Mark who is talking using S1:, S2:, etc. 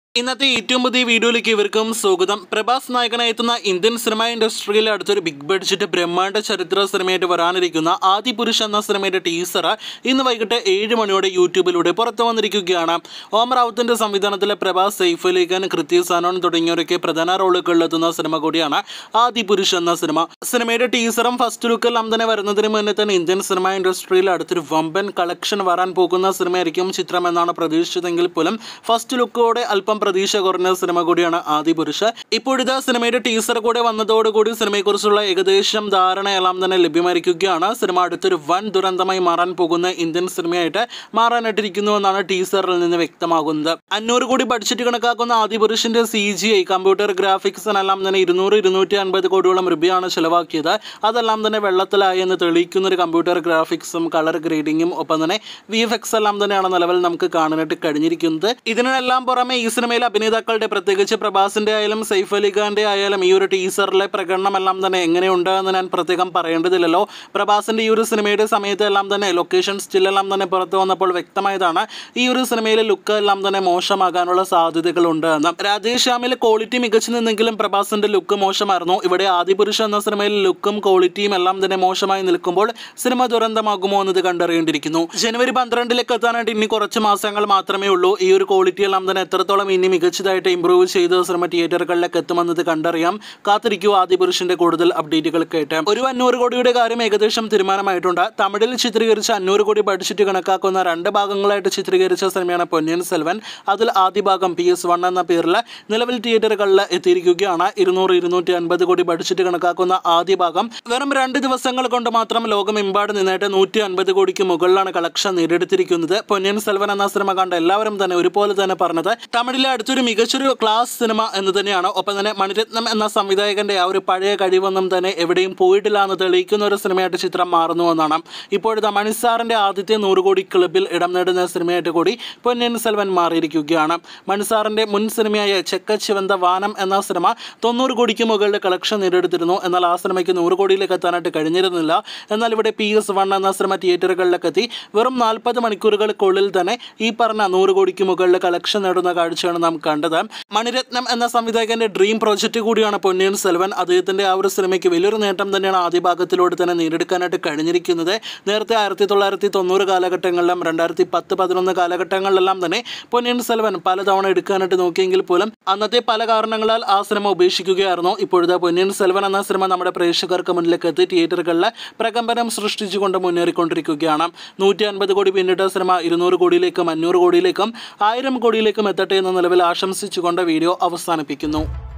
S1: ഇന്നത്തെ ഏറ്റവും പുതിയ വീഡിയോയിലേക്ക് ഇവർക്കും സ്വാഗതം പ്രഭാസ് നായകനായി എത്തുന്ന ഇന്ത്യൻ സിനിമ ഇൻഡസ്ട്രിയിലെ അടുത്തൊരു ബിഗ് ബഡ്ജറ്റ് ബ്രഹ്മാണ്ഡ ചരിത്ര സിനിമയായിട്ട് വരാനിരിക്കുന്ന ആദിപുരുഷ് എന്ന സിനിമയുടെ ടീസർ ഇന്ന് വൈകിട്ട് ഏഴ് മണിയോടെ യൂട്യൂബിലൂടെ പുറത്തു വന്നിരിക്കുകയാണ് ഓം റാവുത്തിന്റെ സംവിധാനത്തിലെ പ്രഭാസ് സൈഫ് അലി ഖാൻ കൃത്യ സാനോൺ തുടങ്ങിയവരൊക്കെ പ്രധാന റോളുകളിലെത്തുന്ന സിനിമ കൂടിയാണ് ആദിപുരുഷ് എന്ന സിനിമ സിനിമയുടെ ടീസറും ഫസ്റ്റ് ലുക്കെല്ലാം തന്നെ വരുന്നതിന് മുന്നേ തന്നെ ഇന്ത്യൻ സിനിമ ഇൻഡസ്ട്രിയിൽ അടുത്തൊരു വമ്പൻ കളക്ഷൻ വരാൻ പോകുന്ന സിനിമയായിരിക്കും ചിത്രം എന്നാണ് പ്രതീക്ഷിച്ചതെങ്കിൽ പോലും ഫസ്റ്റ് ലുക്കോടെ അല്പം പ്രതീക്ഷ കുറഞ്ഞ സിനിമ കൂടിയാണ് ആദിപുരുഷ് ഇപ്പോഴിതാ സിനിമയുടെ ടീസർ കൂടെ വന്നതോടുകൂടി സിനിമയെക്കുറിച്ചുള്ള ഏകദേശം ധാരണയെല്ലാം തന്നെ ലഭ്യമായിരിക്കുകയാണ് സിനിമ അടുത്തൊരു വൻ ദുരന്തമായി മാറാൻ പോകുന്ന ഇന്ത്യൻ സിനിമയായിട്ട് മാറാനായിട്ടിരിക്കുന്നു എന്നാണ് ടീസറിൽ നിന്ന് വ്യക്തമാകുന്നത് അഞ്ഞൂറ് കോടി ബഡ്ജറ്റ് കണക്കാക്കുന്ന ആദിപുരുഷിന്റെ സി ജി ഐ കമ്പ്യൂട്ടർ ഗ്രാഫിക്സിനെല്ലാം തന്നെ ഇരുന്നൂറ് ഇരുന്നൂറ്റി അൻപത് കോടിയോളം രൂപയാണ് ചെലവാക്കിയത് അതെല്ലാം തന്നെ വെള്ളത്തിലായി എന്ന് തെളിയിക്കുന്ന ഒരു കമ്പ്യൂട്ടർ ഗ്രാഫിക്സും കളർ ഗ്രേഡിങ്ങും ഒപ്പം തന്നെ വി എഫ് എക്സ് എല്ലാം തന്നെയാണ് നിലവിൽ നമുക്ക് കാണാനായിട്ട് കഴിഞ്ഞിരിക്കുന്നത് ഇതിനെല്ലാം പുറമെ ഈ സിനിമയിലെ അഭിനേതാക്കളുടെ പ്രത്യേകിച്ച് പ്രഭാസിന്റെ ആയാലും സൈഫ് അലി ഖാന്റെ ആയാലും ഈ ഒരു ടീസറിലെ പ്രകടനം എല്ലാം തന്നെ എങ്ങനെയുണ്ട് എന്ന് ഞാൻ പ്രത്യേകം പറയേണ്ടതില്ലല്ലോ പ്രഭാസിന്റെ ഈ ഒരു സിനിമയുടെ സമയത്ത് എല്ലാം തന്നെ ലൊക്കേഷൻ സ്റ്റില്ലെല്ലാം തന്നെ പുറത്തു വന്നപ്പോൾ വ്യക്തമായതാണ് ഈ ഒരു സിനിമയിലെ ലുക്ക് എല്ലാം തന്നെ മോശമാകാനുള്ള സാധ്യതകളുണ്ട് എന്ന് രാജേഷ് ശ്യാമിൽ ക്വാളിറ്റി മികച്ചു നിന്നെങ്കിലും പ്രഭാസിന്റെ ലുക്ക് മോശമായിരുന്നു ഇവിടെ ആദിപുരുഷ എന്ന സിനിമയിൽ ലുക്കും ക്വാളിറ്റിയും എല്ലാം തന്നെ മോശമായി നിൽക്കുമ്പോൾ സിനിമ ദുരന്തമാകുമോ എന്നത് കണ്ടറിയേണ്ടിയിരിക്കുന്നു ജനുവരി പന്ത്രണ്ടിലേക്ക് എത്താനായിട്ട് ഇനി കുറച്ച് മാസങ്ങൾ മാത്രമേ ഉള്ളൂ ഈ ഒരു ക്വാളിറ്റി എല്ലാം തന്നെ എത്രത്തോളം ഇനി മികച്ചതായിട്ട് ഇമ്പ്രൂവ് ചെയ്ത് സിനിമ തിയേറ്ററുകളിലേക്ക് എത്തുമെന്നത് കണ്ടറിയാം കാത്തിരിക്കൂ ആദിപുരുഷന്റെ കൂടുതൽ അപ്ഡേറ്റുകൾ കേട്ട് ഒരു അഞ്ഞൂറ് കോടിയുടെ കാര്യം ഏകദേശം തീരുമാനമായിട്ടുണ്ട് തമിഴിൽ ചിത്രീകരിച്ച അഞ്ഞൂറ് കോടി ബഡ്ജറ്റ് കണക്കാക്കുന്ന രണ്ട് ഭാഗങ്ങളായിട്ട് ചിത്രീകരിച്ച സിനിമയാണ് പൊന്നിയൻ സെൽവൻ അതിൽ ആദ്യ ഭാഗം പി എസ് വൺ എന്ന പേരിൽ നിലവിൽ തിയേറ്ററുകളിൽ എത്തിയിരിക്കുകയാണ് ഇരുന്നൂറ് ഇരുന്നൂറ്റി അൻപത് കോടി ബഡ്ജറ്റ് കണക്കാക്കുന്ന ആദ്യ ഭാഗം വെറും രണ്ട് ദിവസങ്ങൾ കൊണ്ട് മാത്രം ലോകമെമ്പാട് നിന്നായിട്ട് നൂറ്റി അൻപത് കോടിക്ക് മുകളിലാണ് കളക്ഷൻ നേടിയെടുത്തിരിക്കുന്നത് പൊന്നിയൻ സെൽവൻ എന്ന സിനിമ കണ്ട എല്ലാവരും തന്നെ ഒരുപോലെ തന്നെ പറഞ്ഞത് തമിഴിലെ അടുത്തൊരു മികച്ചൊരു ക്ലാസ് സിനിമ എന്ന് തന്നെയാണ് ഒപ്പം തന്നെ മണിരത്നം എന്ന സംവിധായകന്റെ ആ ഒരു പഴയ കഴിവൊന്നും തന്നെ എവിടെയും പോയിട്ടില്ല എന്ന് തെളിയിക്കുന്ന ഒരു സിനിമയായിട്ട് ചിത്രം മാറുന്നു എന്നാണ് ഇപ്പോഴത്തെ മണിസാറിന്റെ ആദ്യത്തെ നൂറ് കോടി ക്ലബിൽ ഇടം നേടുന്ന സിനിമയായിട്ട് കൂടി പൊന്നിയൻ സെൽവൻ മാറിയിരിക്കുകയാണ് മണിസാറിന്റെ മുൻ സിനിമയായ ചെക്ക ചിവന്ത വാനം എന്ന സിനിമ തൊണ്ണൂറ് കോടിക്ക് മുകളിൽ കളക്ഷൻ നേടിയെടുത്തിരുന്നു എന്നാൽ ആ സിനിമയ്ക്ക് നൂറ് കോടിയിലേക്ക് എത്താനായിട്ട് കഴിഞ്ഞിരുന്നില്ല എന്നാൽ ഇവിടെ പി എസ് വൺ എന്ന സിനിമ തിയേറ്ററുകളിലേക്ക് എത്തി വെറും നാൽപ്പത് മണിക്കൂറുകൾക്കുള്ളിൽ തന്നെ ഈ പറഞ്ഞ നൂറ് കോടിക്ക് മുകളിൽ കളക്ഷൻ നേടുന്ന കാഴ്ചയാണ് നാം കണ്ടത് മണിരത്നം എന്ന സംവിധായകന്റെ ഡ്രീം പ്രോജക്റ്റ് കൂടിയാണ് പൊന്നിയൻ സെൽവൻ അദ്ദേഹത്തിന്റെ ആ ഒരു സിനിമയ്ക്ക് വലിയൊരു നേട്ടം തന്നെയാണ് ആദ്യ ഭാഗത്തിലൂടെ തന്നെ നേടിയെടുക്കാനായിട്ട് കഴിഞ്ഞിരിക്കുന്നത് നേരത്തെ ആയിരത്തി തൊള്ളായിരത്തി തൊണ്ണൂറ് കാലഘട്ടങ്ങളിലും രണ്ടായിരത്തി പത്ത് പതിനൊന്ന് കാലഘട്ടങ്ങളിലെല്ലാം തന്നെ പൊന്നിയൻ സെൽവൻ പലതവണ എടുക്കാനായിട്ട് നോക്കിയെങ്കിൽ പോലും അന്നത്തെ പല കാരണങ്ങളാൽ ആ സിനിമ ഉപേക്ഷിക്കുകയായിരുന്നു ഇപ്പോഴത്തെ പൊന്നിയൻ സെൽവൻ എന്ന സിനിമ നമ്മുടെ പ്രേക്ഷകർക്ക് മുന്നിലേക്ക് എത്തി തിയേറ്ററുകളിൽ പ്രകമ്പനം സൃഷ്ടിച്ചുകൊണ്ട് മുന്നേറിക്കൊണ്ടിരിക്കുകയാണ് നൂറ്റി അൻപത് കോടി പിന്നിട്ട സിനിമ ഇരുന്നൂറ് കോടിയിലേക്കും അഞ്ഞൂറ് കോടിയിലേക്കും ആയിരം കോടിയിലേക്കും എത്തട്ടെ എന്ന നിലവിൽ ആശംസിച്ചുകൊണ്ട് വീഡിയോ അവസാനിപ്പിക്കുന്നു